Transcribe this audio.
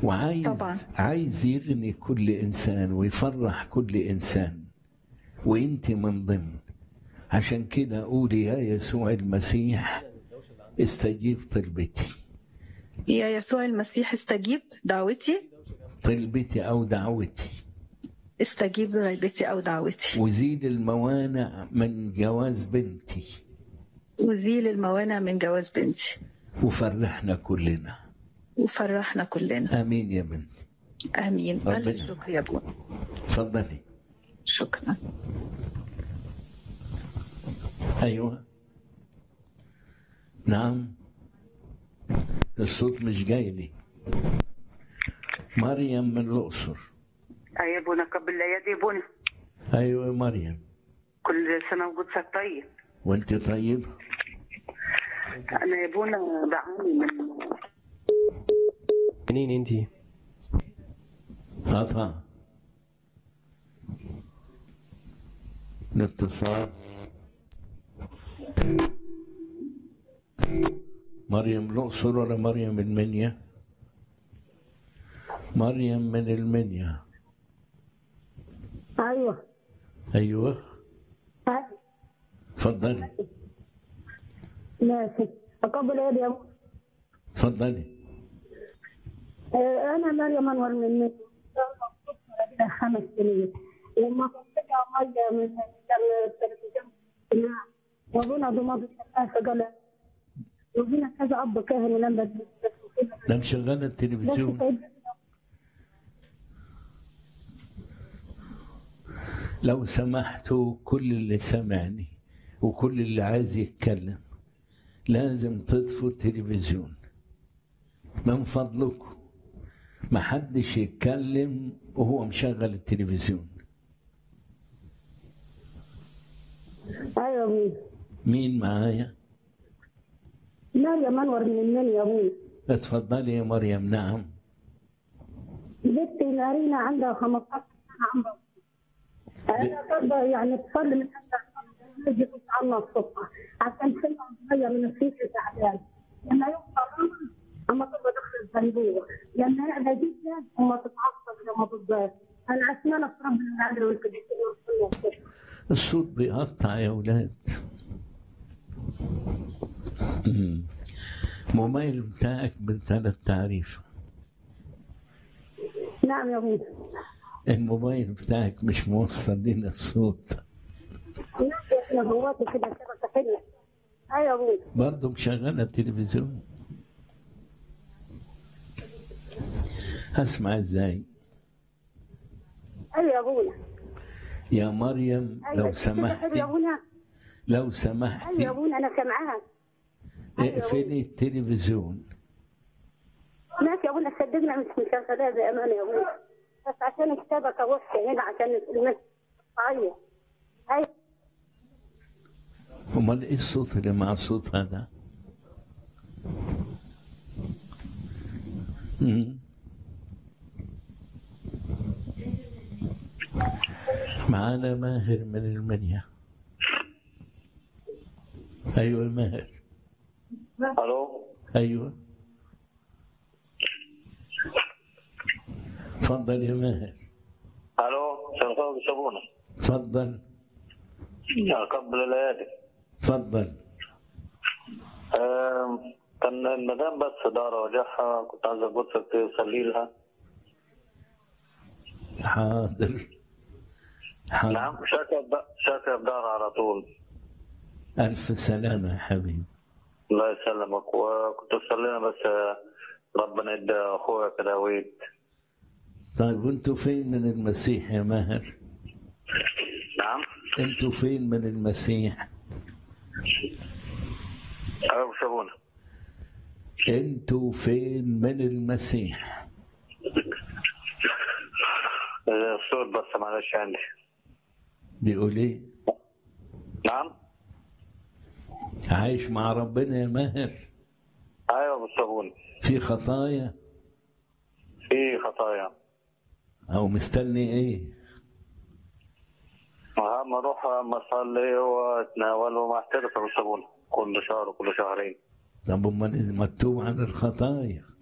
وعايز طبعاً. عايز يغني كل انسان ويفرح كل انسان وانت من ضمن عشان كده قولي يا يسوع المسيح استجيب طلبتي يا يسوع المسيح استجيب دعوتي طلبتي او دعوتي استجيب غيبتي أو دعوتي وزيل الموانع من جواز بنتي وزيل الموانع من جواز بنتي وفرحنا كلنا وفرحنا كلنا امين يا بنتي آمين ربنا. ألف شكر يا أبونا اتفضلي شكرا ايوه نعم الصوت مش جاي لي مريم من الاقصر يا ابونا قبل الايادي يا ابونا ايوه يا مريم كل سنه وقدسك طيب وانت طيبه انا يا ابونا بعاني من منين انتي؟ قطع الاتصال مريم الأقصر ولا مريم المنيا مريم من المنيا ايوه أيوة ها؟ تفضلي ماشي اقبل ايه يا أبو؟ تفضلي آه، انا مريم انور من مصر كده خمس سنين لما كنت ميه من التلفزيون وابونا ضماد الشقاق قال وجينا كذا اب كاهن لما ده مشغلة التلفزيون لو سمحتوا كل اللي سمعني وكل اللي عايز يتكلم لازم تطفوا التلفزيون من فضلكم ما حدش يتكلم وهو مشغل التلفزيون ايوه يا ابوي مين معايا مريم انور من المنيا يا ابوي اتفضلي يا مريم نعم بنتي نارينا عندها 15 سنه عمرها انا برضه يعني تصلي من تجي تصلي الصبح عشان سنة صغير من الصيف تعبان لما يوصل رمضان اما تبقى دخل الزنبوره لما يعلى جدا وما تتعصب لما بالذات انا عشان في ربنا العدل والكبير الصوت بيقطع يا ولاد مم. موبايل بتاعك بثلاث تعريف نعم يا ابوي الموبايل بتاعك مش موصل لنا الصوت نعم احنا جواتي كده كده حلوه ايوه يا ابوي برضه مشغلة التلفزيون هسمع ازاي ايوه يا ابوي يا مريم ايوه لو كده حلو يا سمحتي ابونا لو ايوه يا سمحتي ابونا انا سامعاك اقفلي التلفزيون ماشي يا ابونا صدقنا مش مشغلاه بامانه يا ابونا بس عشان كتابك وحشه هنا عشان الناس تعيط ايوه امال ايه الصوت اللي مع الصوت هذا مم. معانا ماهر من المنيا ايوه ماهر الو ايوه تفضل يا ماهر الو شغال بسبونه تفضل قبل الايادي تفضل آم، كان المدام بس دار وجعها كنت عايز اقولك تصلي لها حاضر حاضر نعم شاكر ب- شاكر بدار على طول ألف سلامة يا حبيبي الله يسلمك وكنت تصلي لنا بس آه، ربنا يدي اخويا كده ويد طيب وانتوا فين من المسيح يا ماهر نعم انتوا فين من المسيح ايوه بسبونه انتوا فين من المسيح آه، الصوت بس معلش عندي بيقول ايه نعم عايش مع ربنا يا ماهر ايوه بسبونه في خطايا في خطايا او مستني ايه اهم اروح اما اصلي واتناول ومعترف بسبونه كل شهر وكل شهرين طب امال إذا مكتوب عن الخطايا